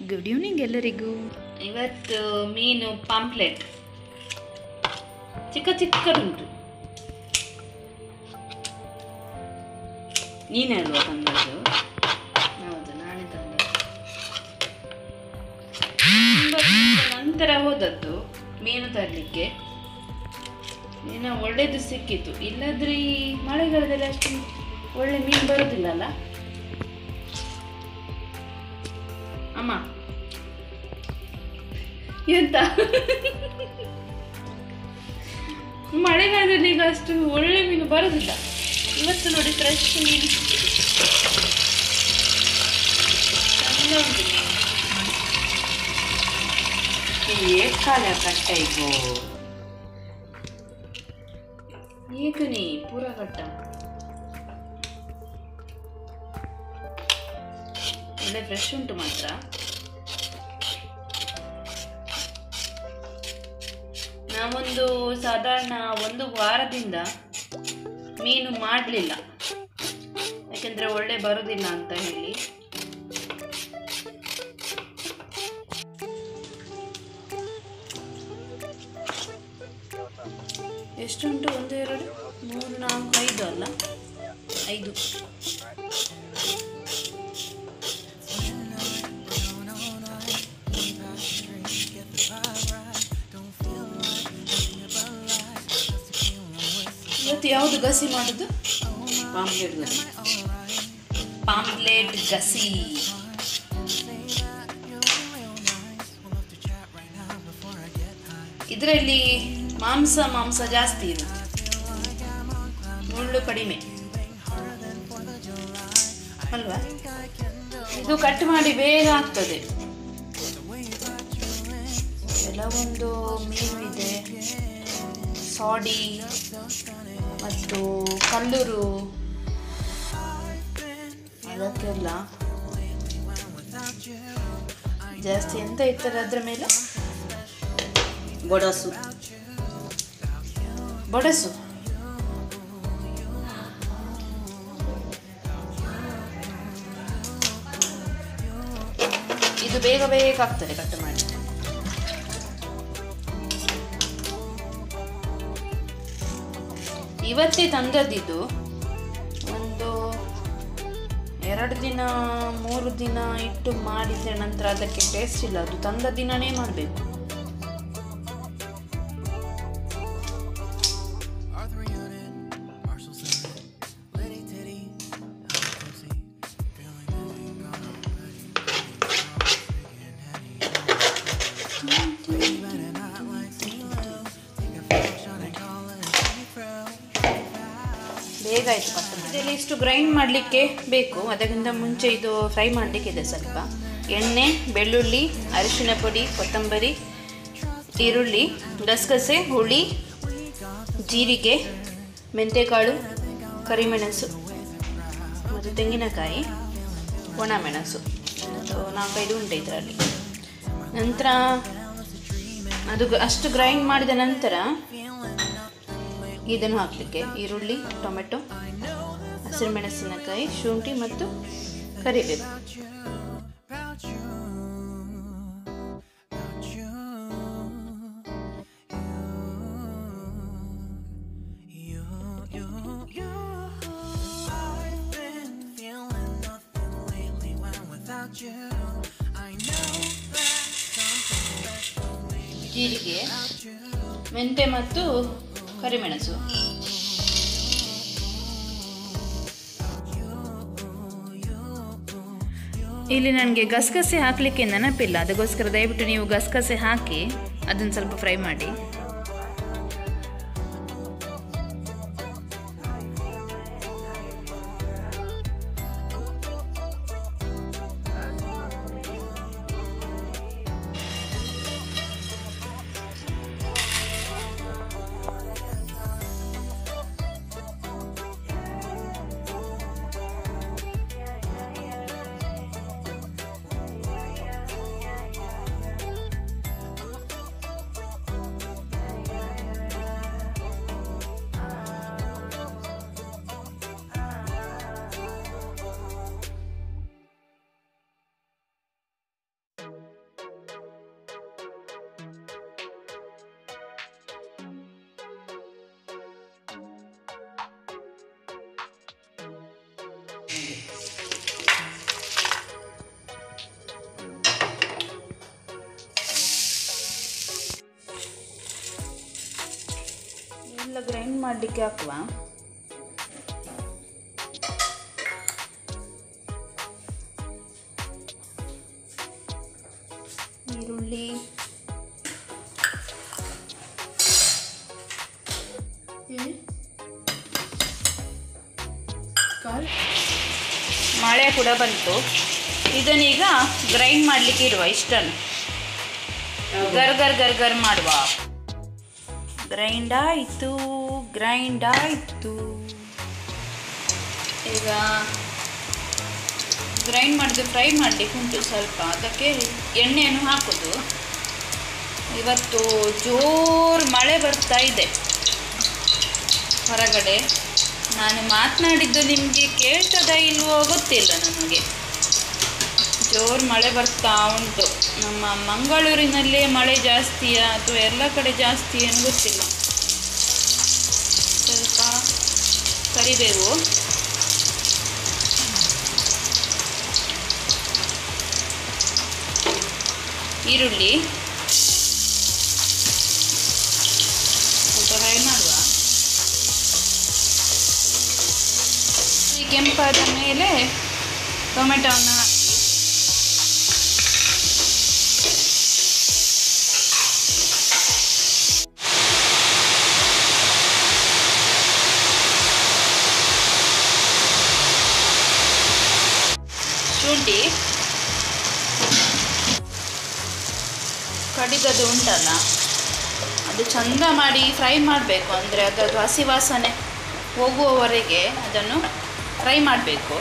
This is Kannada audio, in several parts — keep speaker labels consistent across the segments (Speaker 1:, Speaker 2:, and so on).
Speaker 1: ಗುಡ್ ಈವ್ನಿಂಗ್ ಎಲ್ಲರಿಗೂ
Speaker 2: ಇವತ್ತು ಮೀನು ಪಾಂಪ್ಲೆಟ್ ಚಿಕ್ಕ ಚಿಕ್ಕದುಂಟು ನೀನೇ ಅಲ್ವಾ ತಂದದ್ದು ಹೌದು ನಾನೇ ತಂದದ್ದು ತುಂಬ ದಿನದ ನಂತರ ಹೋದದ್ದು ಮೀನು ತರಲಿಕ್ಕೆ ಏನೋ ಒಳ್ಳೇದು ಸಿಕ್ಕಿತ್ತು ಇಲ್ಲದ್ರೆ ಈ ಮಳೆಗಾಲದಲ್ಲಿ ಅಷ್ಟು ಒಳ್ಳೆ ಮೀನು ಬರೋದಿಲ್ಲಲ್ಲ ಅಮ್ಮ ಎಂತ ಮಳೆಗಾಲದಲ್ಲಿ ಈಗ ಅಷ್ಟು ಒಳ್ಳೆ ಮೀನು ಬರೋದಿಲ್ಲ ಇವತ್ತು ನೋಡಿ ಫ್ರೆಶ್ ಮೀನು ಸಿಕ್ಕಿದೆ. ಚಂದ ಉಂಟು ಮೀನು
Speaker 3: ಏಕಾಲ ಕಟ್ಟಾಯ್ತು
Speaker 2: ಏಕನಿ ಪೂರ ಕಟ್ಟ ಒಳ್ಳೆ ಫ್ರೆಶ್ ಉಂಟು ಮಾತ್ರ ನಾವೊಂದು ಸಾಧಾರಣ ಒಂದು ವಾರದಿಂದ ಮೀನು ಮಾಡಲಿಲ್ಲ ಯಾಕೆಂದ್ರೆ ಒಳ್ಳೆ ಬರೋದಿಲ್ಲ ಅಂತ ಹೇಳಿ ಎಷ್ಟುಂಟು ಒಂದು ಎರಡು ಮೂರು ನಾಲ್ಕು ಐದು ಅಲ್ಲ ಐದು ಇವತ್ತು ಯಾವುದು ಗಸಿ ಮಾಡುದು
Speaker 3: ಪಾಂಪ್ಲೆಟ್
Speaker 2: ಪಾಂಪ್ಲೆಟ್ ಗಸಿ ಇದರಲ್ಲಿ ಮಾಂಸ ಮಾಂಸ ಜಾಸ್ತಿ ಇರುತ್ತೆ ಮುಳ್ಳು ಕಡಿಮೆ ಅಲ್ವಾ ಇದು ಕಟ್ ಮಾಡಿ ಬೇಗ ಆಗ್ತದೆ ಕೆಲವೊಂದು ಮೀನು ಇದೆ ಸಾಡಿ ಮತ್ತು ಕಲ್ಲೂರು ಅದಕ್ಕೆಲ್ಲ ಜಾಸ್ತಿ ಎಂತ ಇರ್ತದೆ ಅದ್ರ ಮೇಲೆ
Speaker 3: ಗೊಡಸು
Speaker 2: ಬೊಡಸು ಇದು ಬೇಗ ಬೇಗ ಆಗ್ತದೆ ಕಟ್ ಮಾಡಿ ಇವತ್ತೇ ತಂದದ್ದಿದ್ದು ಒಂದು ಎರಡು ದಿನ ಮೂರು ದಿನ ಇಟ್ಟು ಮಾಡಿದ ನಂತರ ಅದಕ್ಕೆ ಟೇಸ್ಟ್ ಇಲ್ಲ ಅದು ತಂದ ದಿನನೇ ಮಾಡಬೇಕು ಬೇಗ ಆಯ್ತು ಕಟ್ ಇದರಲ್ಲಿ ಇಷ್ಟು ಗ್ರೈಂಡ್ ಮಾಡಲಿಕ್ಕೆ ಬೇಕು ಅದಕ್ಕಿಂತ ಮುಂಚೆ ಇದು ಫ್ರೈ ಮಾಡಲಿಕ್ಕಿದೆ ಸ್ವಲ್ಪ ಎಣ್ಣೆ ಬೆಳ್ಳುಳ್ಳಿ ಅರಿಶಿನ ಪುಡಿ ಕೊತ್ತಂಬರಿ ಈರುಳ್ಳಿ ಗಸಗಸೆ ಹುಳಿ ಜೀರಿಗೆ ಮೆಂತೆಕಾಳು ಕರಿಮೆಣಸು ಮತ್ತು ತೆಂಗಿನಕಾಯಿ ಒಣಮೆಣಸು ಸೊ ನಾಲ್ಕೈದು ಉಂಟು ಇದರಲ್ಲಿ ನಂತರ ಅದು ಗ- ಅಷ್ಟು ಗ್ರೈಂಡ್ ಮಾಡಿದ ನಂತರ ಇದನ್ನು ಹಾಕಲಿಕ್ಕೆ ಈರುಳ್ಳಿ ಟೊಮೆಟೊ ಹಸಿರುಮೆಣಸಿನಕಾಯಿ ಶುಂಠಿ ಮತ್ತು ಕರಿಬೇವು ಜೀರಿಗೆ ಮೆಂತೆ ಮತ್ತು ಕರಿಮೆಣಸು ಇಲ್ಲಿ ನನಗೆ ಗಸಗಸೆ ಹಾಕಲಿಕ್ಕೆ ನೆನಪಿಲ್ಲ ಅದಕ್ಕೋಸ್ಕರ ದಯವಿಟ್ಟು ನೀವು ಗಸಗಸೆ ಹಾಕಿ ಅದನ್ನು ಸ್ವಲ್ಪ ಫ್ರೈ ಮಾಡಿ ಗ್ರೈಂಡ್ ಮಾಡಲಿಕ್ಕೆ ಹಾಕುವ ಈರುಳ್ಳಿ ಮಳೆ ಕೂಡ ಬಂತು ಇದನ್ನೀಗ ಗ್ರೈಂಡ್ ಮಾಡಲಿಕ್ಕೆ ಇರುವ ಇಷ್ಟನ್ನು ಗರ್ ಗರ್ ಗರ್ ಗರ್ ಮಾಡುವ ಗ್ರೈಂಡ್ ಆಯಿತು ಗ್ರೈಂಡ್ ಆಯಿತು ಈಗ ಗ್ರೈಂಡ್ ಮಾಡಿದ್ದು ಫ್ರೈ ಮಾಡಲಿಕ್ಕೆ ಉಂಟು ಸ್ವಲ್ಪ ಅದಕ್ಕೆ ಎಣ್ಣೆಯನ್ನು ಹಾಕೋದು ಇವತ್ತು ಜೋರು ಮಳೆ ಬರ್ತಾ ಇದೆ ಹೊರಗಡೆ ನಾನು ಮಾತನಾಡಿದ್ದು ನಿಮಗೆ ಕೇಳ್ತದ ಇಲ್ವೋ ಗೊತ್ತಿಲ್ಲ ನನಗೆ ಜೋರು ಮಳೆ ಬರ್ತಾ ಉಂಟು ನಮ್ಮ ಮಂಗಳೂರಿನಲ್ಲೇ ಮಳೆ ಜಾಸ್ತಿಯಾ ಅಥವಾ ಎಲ್ಲ ಕಡೆ ಜಾಸ್ತಿ ಏನು ಗೊತ್ತಿಲ್ಲ ಸ್ವಲ್ಪ ಕರಿಬೇವು ಈರುಳ್ಳಿ ಸ್ವಲ್ಪ ಫ್ರೈ ಮಾಡುವ ಈ ಕೆಂಪಾದ ಮೇಲೆ ಟೊಮೆಟೊವನ್ನು ಹಾಕಿ ಶುಂಠಿ ಕಡಿದದ್ದು ಉಂಟಲ್ಲ ಅದು ಚಂದ ಮಾಡಿ ಫ್ರೈ ಮಾಡಬೇಕು ಅಂದರೆ ಅದರದ್ದು ಹಸಿ ವಾಸನೆ ಹೋಗುವವರೆಗೆ ಅದನ್ನು ಫ್ರೈ ಮಾಡಬೇಕು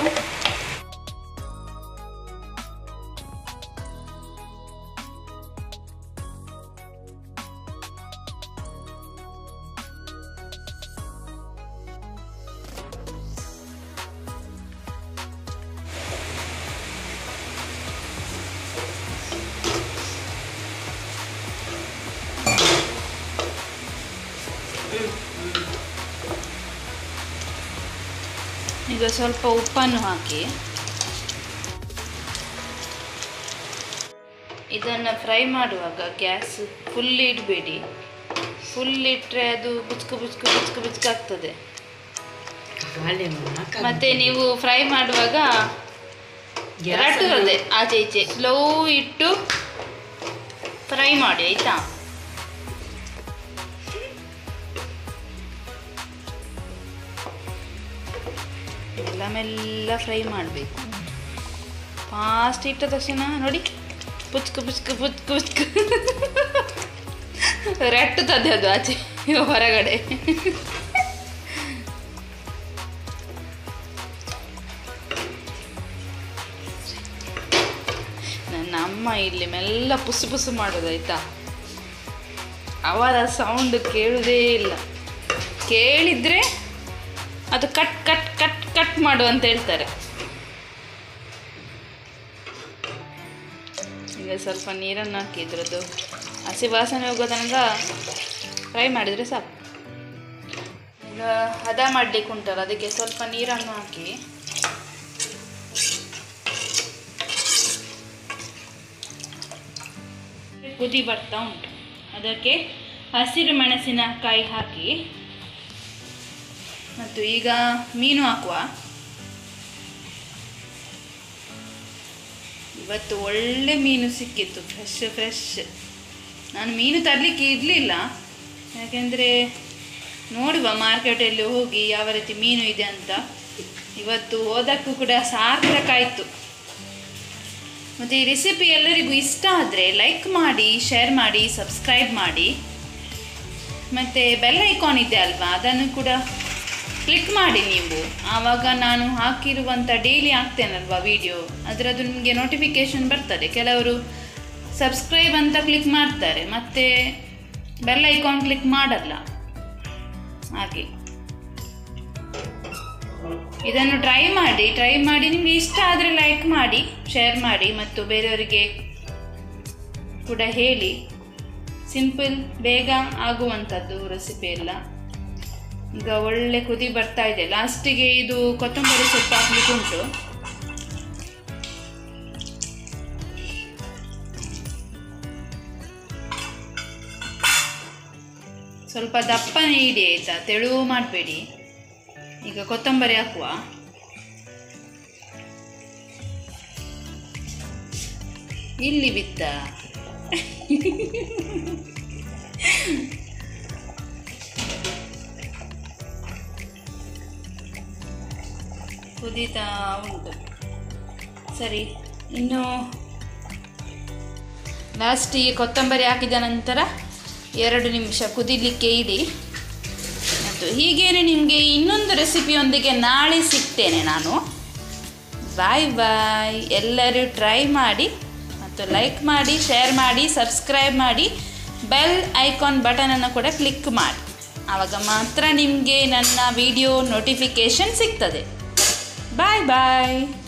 Speaker 2: ಈಗ ಸ್ವಲ್ಪ ಉಪ್ಪನ್ನು ಹಾಕಿ ಇದನ್ನು ಫ್ರೈ ಮಾಡುವಾಗ ಗ್ಯಾಸ್ ಫುಲ್ ಇಡಬೇಡಿ ಫುಲ್ ಇಟ್ಟರೆ ಅದು ಬುಚ್ಕು ಬುಚ್ಕು ಬುಚ್ಕು ಬುಚ್ಕು ಆಗ್ತದೆ
Speaker 3: ಗಾಳಿ ಮಾಕ
Speaker 2: ಮತ್ತೆ ನೀವು ಫ್ರೈ ಮಾಡುವಾಗ
Speaker 3: ಗ್ಯಾಸ್
Speaker 2: ರಟ್ಟುತ್ತದೆ ಆಚೆ ಈಚೆ ಸ್ಲೋ ಇಟ್ಟು ಫ್ರೈ ಮಾಡಿ ಆಯ್ತಾ ಎಲ್ಲ ಮೆಲ್ಲ ಫ್ರೈ ಮಾಡಬೇಕು ಫಾಸ್ಟ್ ಇಟ್ಟ ತಕ್ಷಣ ನೋಡಿ ಪುಚ್ಕು ಪುಚ್ಕು ಪುಚ್ಕು ಪುಚ್ಕು ರಟ್ಟುತ್ತದೆ ಅದು ಆಚೆ ಹೊರಗಡೆ ನನ್ನ ಅಮ್ಮ ಇಲ್ಲಿ ಮೆಲ್ಲ ಪುಸು ಪುಸು ಮಾಡೋದಾಯ್ತಾ ಅವರ ಸೌಂಡ್ ಕೇಳುವುದೇ ಇಲ್ಲ ಕೇಳಿದ್ರೆ ಅದು ಕಟ್ ಕಟ್ ಕಟ್ ಕಟ್ ಮಾಡು ಅಂತ ಹೇಳ್ತಾರೆ ಈಗ ಸ್ವಲ್ಪ ನೀರನ್ನು ಹಾಕಿ ಇದ್ರದ್ದು ಹಸಿ ವಾಸನೆ ಹೋಗೋ ತನಕ ಫ್ರೈ ಮಾಡಿದರೆ ಸಾಕು ಈಗ ಹದ ಮಾಡಲಿಕ್ಕೆ ಉಂಟಲ್ಲ ಅದಕ್ಕೆ ಸ್ವಲ್ಪ ನೀರನ್ನು ಹಾಕಿ ಕುದಿ ಬರ್ತಾ ಉಂಟು ಅದಕ್ಕೆ ಹಸಿರು ಮೆಣಸಿನಕಾಯಿ ಹಾಕಿ ಮತ್ತು ಈಗ ಮೀನು ಹಾಕುವ ಇವತ್ತು ಒಳ್ಳೆ ಮೀನು ಸಿಕ್ಕಿತ್ತು ಫ್ರೆಶ್ ಫ್ರೆಶ್ ನಾನು ಮೀನು ತರಲಿಕ್ಕೆ ಇರಲಿಲ್ಲ ಯಾಕೆಂದರೆ ನೋಡುವ ಮಾರ್ಕೆಟಲ್ಲಿ ಹೋಗಿ ಯಾವ ರೀತಿ ಮೀನು ಇದೆ ಅಂತ ಇವತ್ತು ಹೋದಕ್ಕೂ ಕೂಡ ಸಾರ್ಥಕ ಆಯಿತು ಮತ್ತು ಈ ರೆಸಿಪಿ ಎಲ್ಲರಿಗೂ ಇಷ್ಟ ಆದರೆ ಲೈಕ್ ಮಾಡಿ ಶೇರ್ ಮಾಡಿ ಸಬ್ಸ್ಕ್ರೈಬ್ ಮಾಡಿ ಮತ್ತು ಬೆಲ್ ಐಕಾನ್ ಇದೆ ಅಲ್ವಾ ಅದನ್ನು ಕೂಡ ಕ್ಲಿಕ್ ಮಾಡಿ ನೀವು ಆವಾಗ ನಾನು ಹಾಕಿರುವಂಥ ಡೈಲಿ ಹಾಕ್ತೇನಲ್ವಾ ವಿಡಿಯೋ ಅದರದ್ದು ನಿಮಗೆ ನೋಟಿಫಿಕೇಷನ್ ಬರ್ತದೆ ಕೆಲವರು ಸಬ್ಸ್ಕ್ರೈಬ್ ಅಂತ ಕ್ಲಿಕ್ ಮಾಡ್ತಾರೆ ಮತ್ತು ಬೆಲ್ ಐಕಾನ್ ಕ್ಲಿಕ್ ಮಾಡಲ್ಲ ಹಾಗೆ ಇದನ್ನು ಟ್ರೈ ಮಾಡಿ ಟ್ರೈ ಮಾಡಿ ನಿಮಗೆ ಇಷ್ಟ ಆದರೆ ಲೈಕ್ ಮಾಡಿ ಶೇರ್ ಮಾಡಿ ಮತ್ತು ಬೇರೆಯವರಿಗೆ ಕೂಡ ಹೇಳಿ ಸಿಂಪಲ್ ಬೇಗ ಆಗುವಂಥದ್ದು ರೆಸಿಪಿ ಎಲ್ಲ ಈಗ ಒಳ್ಳೆ ಕುದಿ ಬರ್ತಾ ಇದೆ ಲಾಸ್ಟಿಗೆ ಇದು ಕೊತ್ತಂಬರಿ ಸೊಪ್ಪು ಹಾಕ್ಲಿಕ್ಕೆ ಉಂಟು ಸ್ವಲ್ಪ ದಪ್ಪನೇ ಇಡಿ ಆಯಿತಾ ತೆಳು ಮಾಡಬೇಡಿ ಈಗ ಕೊತ್ತಂಬರಿ ಹಾಕುವ ಇಲ್ಲಿ ಬಿತ್ತ ಕುದೀತಾ ಉಂಟು ಸರಿ ಇನ್ನು ಲಾಸ್ಟಿಗೆ ಕೊತ್ತಂಬರಿ ಹಾಕಿದ ನಂತರ ಎರಡು ನಿಮಿಷ ಕುದಿಲಿಕ್ಕೆ ಇಡಿ ಮತ್ತು ಹೀಗೇನೆ ನಿಮಗೆ ಇನ್ನೊಂದು ರೆಸಿಪಿಯೊಂದಿಗೆ ನಾಳೆ ಸಿಗ್ತೇನೆ ನಾನು ಬಾಯ್ ಬಾಯ್ ಎಲ್ಲರೂ ಟ್ರೈ ಮಾಡಿ ಮತ್ತು ಲೈಕ್ ಮಾಡಿ ಶೇರ್ ಮಾಡಿ ಸಬ್ಸ್ಕ್ರೈಬ್ ಮಾಡಿ ಬೆಲ್ ಐಕಾನ್ ಬಟನನ್ನು ಕೂಡ ಕ್ಲಿಕ್ ಮಾಡಿ ಆವಾಗ ಮಾತ್ರ ನಿಮಗೆ ನನ್ನ ವಿಡಿಯೋ ನೋಟಿಫಿಕೇಷನ್ ಸಿಗ್ತದೆ ಬಾಯ್ ಬಾಯ್